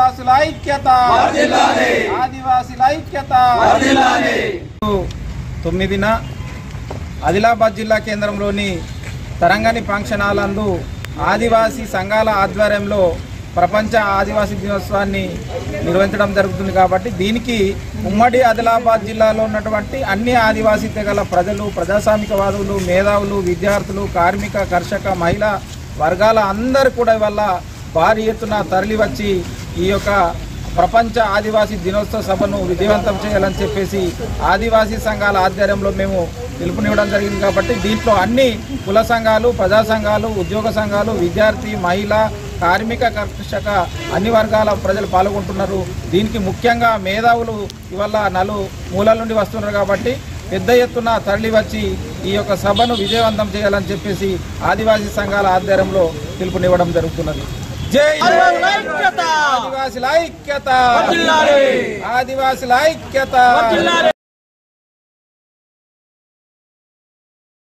ఆదివాసుల ఐక్యత ఆదివాసుల ఐక్యత తొమ్మిదిన ఆదిలాబాద్ జిల్లా కేంద్రంలోని తరంగని ఫంక్షన్ హాల్ నందు ఆదివాసీ సంఘాల ఆధ్వర్యంలో ప్రపంచ ఆదివాసీ దినోత్సవాన్ని నిర్వహించడం జరుగుతుంది కాబట్టి దీనికి ఉమ్మడి ఆదిలాబాద్ జిల్లాలో ఉన్నటువంటి అన్ని ఆదివాసీ తెగల ప్రజలు ప్రజాస్వామికవాదులు మేధావులు విద్యార్థులు కార్మిక కర్షక మహిళా వర్గాల అందరూ కూడా ఇవాళ భారీ ఎత్తున తరలి వచ్చి ఈ యొక్క ప్రపంచ ఆదివాసీ దినోత్సవ సభను విజయవంతం చేయాలని చెప్పేసి ఆదివాసీ సంఘాల ఆధ్వర్యంలో మేము పిలుపునివ్వడం జరిగింది కాబట్టి దీంట్లో అన్ని కుల సంఘాలు ప్రజా సంఘాలు ఉద్యోగ సంఘాలు విద్యార్థి మహిళ కార్మిక కర్షక అన్ని వర్గాల ప్రజలు పాల్గొంటున్నారు దీనికి ముఖ్యంగా మేధావులు ఇవాళ నలు మూలాల నుండి వస్తున్నారు కాబట్టి పెద్ద ఎత్తున తరలి వచ్చి ఈ యొక్క సభను విజయవంతం చేయాలని చెప్పేసి ఆదివాసీ సంఘాల ఆధ్వర్యంలో పిలుపునివ్వడం జరుగుతున్నది జై ఆదివాసుల ఐక్యత ఆదివాసుల ఐక్యత